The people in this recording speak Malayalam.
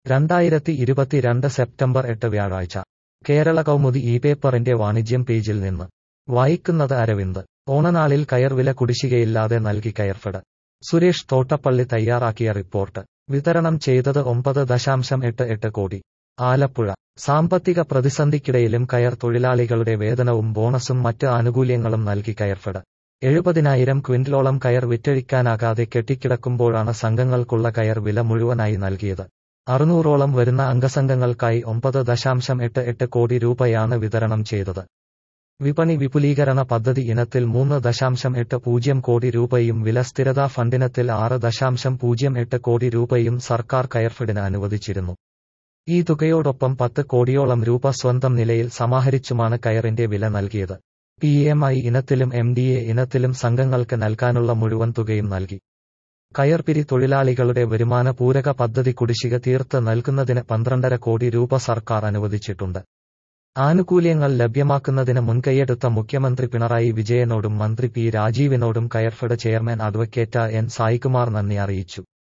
രണ്ടായിരത്തി ഇരുപത്തിരണ്ട് സെപ്റ്റംബർ എട്ട് വ്യാഴാഴ്ച കേരള കൗമുദി ഈ പേപ്പറിന്റെ വാണിജ്യം പേജിൽ നിന്ന് വായിക്കുന്നത് അരവിന്ദ് ഓണനാളിൽ കയർവില കുടിശ്ശികയില്ലാതെ നൽകി കയർഫെഡ് സുരേഷ് തോട്ടപ്പള്ളി തയ്യാറാക്കിയ റിപ്പോർട്ട് വിതരണം ചെയ്തത് ഒമ്പത് ദശാംശം എട്ട് എട്ട് കോടി ആലപ്പുഴ സാമ്പത്തിക പ്രതിസന്ധിക്കിടയിലും കയർ തൊഴിലാളികളുടെ വേതനവും ബോണസും മറ്റ് ആനുകൂല്യങ്ങളും നൽകി കയർഫെഡ് എഴുപതിനായിരം ക്വിന്റലോളം കയർ വിറ്റഴിക്കാനാകാതെ കെട്ടിക്കിടക്കുമ്പോഴാണ് സംഘങ്ങൾക്കുള്ള കയർ വില മുഴുവനായി നൽകിയത് അറുന്നൂറോളം വരുന്ന അംഗസംഘങ്ങൾക്കായി ഒമ്പത് ദശാംശം എട്ട് എട്ട് കോടി രൂപയാണ് വിതരണം ചെയ്തത് വിപണി വിപുലീകരണ പദ്ധതി ഇനത്തിൽ മൂന്ന് ദശാംശം എട്ട് പൂജ്യം കോടി രൂപയും വില സ്ഥിരതാ ഫണ്ടിനത്തിൽ ആറ് ദശാംശം പൂജ്യം എട്ട് കോടി രൂപയും സർക്കാർ കയർഫെഡിന് അനുവദിച്ചിരുന്നു ഈ തുകയോടൊപ്പം പത്ത് കോടിയോളം രൂപ സ്വന്തം നിലയിൽ സമാഹരിച്ചുമാണ് കയറിന്റെ വില നൽകിയത് പി എം ഐ ഇനത്തിലും എം ഡി എ ഇനത്തിലും സംഘങ്ങൾക്ക് നൽകാനുള്ള മുഴുവൻ തുകയും നൽകി കയർപിരി തൊഴിലാളികളുടെ വരുമാന പൂരക പദ്ധതി കുടിശ്ശിക തീർത്ത് നൽകുന്നതിന് പന്ത്രണ്ടര കോടി രൂപ സർക്കാർ അനുവദിച്ചിട്ടുണ്ട് ആനുകൂല്യങ്ങൾ ലഭ്യമാക്കുന്നതിന് മുൻകൈയെടുത്ത മുഖ്യമന്ത്രി പിണറായി വിജയനോടും മന്ത്രി പി രാജീവിനോടും Coirfed chairman advocate N Saikumar നന്ദി അറിയിച്ചു